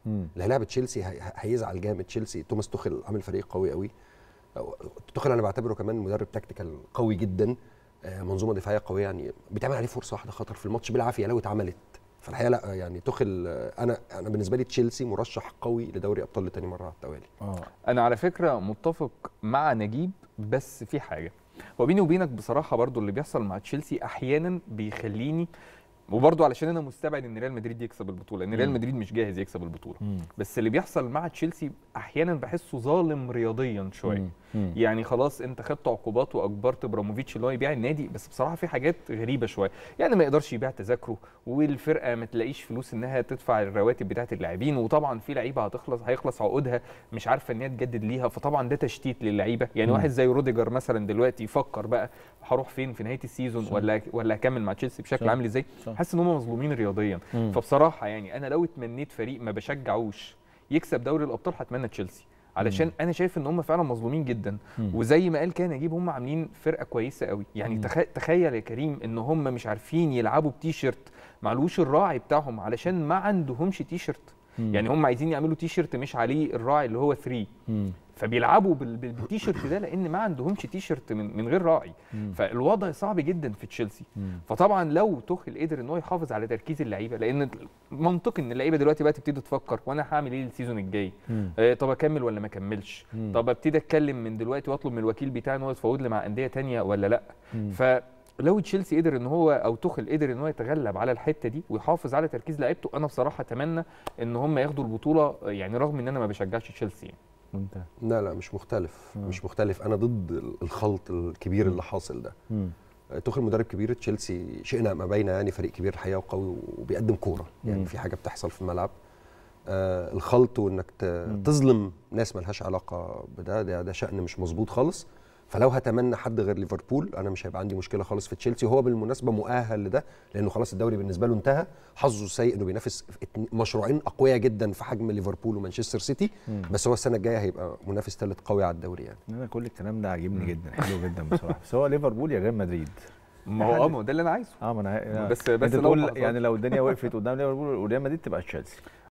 مم. اللي هيلاعب تشيلسي هي- هيزعل جامد تشيلسي توماس توخل عامل فريق قوي قوي توخل انا بعتبره كمان مدرب تكتيكال قوي جدا آه، منظومه دفاعيه قويه يعني بيتعمل عليه فرصه واحده خطر في الماتش بالعافيه لو اتعملت فالحقيقه لا يعني توخل آه، انا انا بالنسبه لي تشيلسي مرشح قوي لدوري ابطال لتاني مره على التوالي اه انا على فكره متفق مع نجيب بس في حاجه وبيني وبينك بصراحه برضو اللي بيحصل مع تشيلسي احيانا بيخليني وبرضو علشان انا مستبعد ان ريال مدريد يكسب البطوله ان ريال مم. مدريد مش جاهز يكسب البطوله مم. بس اللي بيحصل مع تشيلسي احيانا بحسه ظالم رياضيا شويه مم. مم. يعني خلاص انت خدت عقوبات واجبرت ابراموفيتش اللي هو يبيع النادي بس بصراحه في حاجات غريبه شويه يعني ما يقدرش يبيع تذاكره والفرقه ما تلاقيش فلوس انها تدفع الرواتب بتاعه اللاعبين وطبعا في لعيبه هتخلص هيخلص عقودها مش عارفه ان هي تجدد ليها فطبعا ده تشتيت للعيبه يعني مم. واحد زي روديجر مثلا دلوقتي يفكر بقى هروح فين في نهايه السيزون صح. ولا ولا هكمل مع تشيلسي بشكل صح. عامل ازاي صح. حاسس ان هم مظلومين رياضيا مم. فبصراحه يعني انا لو اتمنيت فريق ما بشجعوش يكسب دوري الابطال هتمنى تشيلسي علشان انا شايف ان هم فعلا مظلومين جدا مم. وزي ما قال كان نجيب هم عاملين فرقه كويسه قوي يعني مم. تخ... تخيل يا كريم ان هم مش عارفين يلعبوا بتيشيرت معلوش الراعي بتاعهم علشان ما عندهمش تيشيرت مم. يعني هم عايزين يعملوا تيشيرت مش عليه الراعي اللي هو 3 مم. فبيلعبوا بال- بال- بالتيشيرت ده لان ما عندهمش تيشيرت من, من غير راعي مم. فالوضع صعب جدا في تشيلسي مم. فطبعا لو توخل قدر ان هو يحافظ على تركيز اللعيبه لان منطقي ان اللعيبه دلوقتي بقى تبتدي تفكر وانا هعمل ايه السيزون الجاي مم. آه، طب اكمل ولا ما اكملش مم. طب ابتدي اتكلم من دلوقتي واطلب من الوكيل بتاعي ان هو يتفاوض لي مع انديه تانية ولا لا مم. فلو تشيلسي قدر ان هو او توخل قدر ان هو يتغلب على الحته دي ويحافظ على تركيز لعيبته انا بصراحه اتمنى ان هم ياخدوا البطوله يعني رغم ان انا ما بشجعش تشيلسي يعني. وانت لا لا مش مختلف آه. مش مختلف انا ضد الخلط الكبير اللي حاصل ده مم. توخل مدرب كبير تشيلسي شئنا ما بين يعني فريق كبير الحقيقه وقوي وبيقدم كوره يعني مم. في حاجه بتحصل في الملعب آه الخلط وانك ت- مم. تظلم ناس ملهاش علاقه بده ده, ده شان مش مظبوط خالص فلو هتمنى حد غير ليفربول انا مش هيبقى عندي مشكله خالص في تشيلسي هو بالمناسبه مؤهل لده لانه خلاص الدوري بالنسبه له انتهى حظه السيء انه بينافس في اتنين- مشروعين اقوياء جدا في حجم ليفربول ومانشستر سيتي مم. بس هو السنه الجايه هيبقى منافس ثالث قوي على الدوري يعني انا كل الكلام ده عاجبني جدا حلو جدا بصراحه بس هو ليفربول يا ريال مدريد ما هو اه ما هو ده اللي انا عايزه اه ما انا بس- بس بس بس لو تقول ما حصلش. يعني لو الدنيا وقفت قدام ليفربول وريال مدريد تبقى تشيلسي